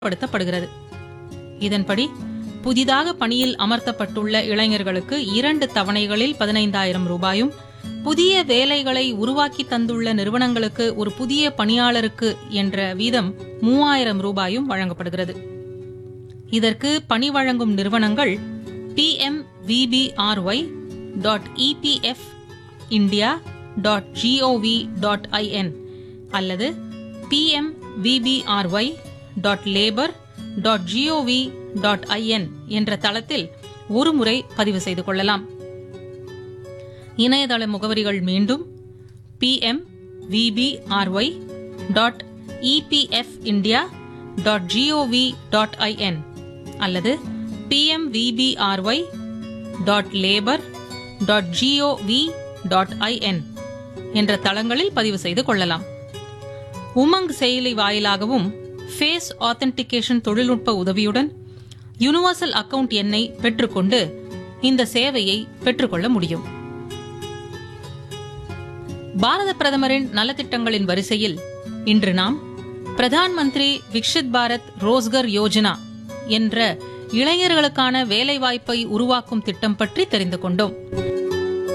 படுத்தப்படுகிறது இதன்படி புதிதாக பணியில் அமர்த்தப்பட்டுள்ள இளைஞர்களுக்கு இரண்டு தவணைகளில் பதினைந்தாயிரம் ரூபாயும் புதிய வேலைகளை உருவாக்கி தந்துள்ள நிறுவனங்களுக்கு ஒரு புதிய பணியாளருக்கு என்ற வீதம் மூவாயிரம் ரூபாயும் வழங்கப்படுகிறது இதற்கு பணி வழங்கும் நிறுவனங்கள் P M VBRY dot EPF India dot GOV dot IN அல்லது P M VBRY dot labour dot GOV dot IN என்ற தளத்தில் ஒருமுறை பதிவு செய்து கொள்ளலாம் இணையதள முகவரிகள் மீண்டும் P M VBRY dot EPF India dot GOV dot IN அல்லது PMVBRY dot labour dot GOV dot IN என்ற தளங்களில் பதிவு செய்து கொள்ளலாம் உமங் செயலி வாயிலாகவும் ஃபேஸ் ஆத்தென்டிகேஷன் தொழில்நுட்ப உதவியுடன் யுனிவர்சல் அக்கவுண்ட் எண்ணை பெற்றுக்கொண்டு இந்த சேவையை பெற்றுக்கொள்ள முடியும் பாரத பிரதமரின் நலத்திட்டங்களின் வரிசையில் இன்று நாம் பிரதான் மந்திரி விக்ஷித் பாரத் ரோஸ்கர் யோஜனா என்ற இளைஞர்களுக்கான வேலைவாய்ப்பை உருவாக்கும் திட்டம் பற்றி தெரிந்து கொண்டோம்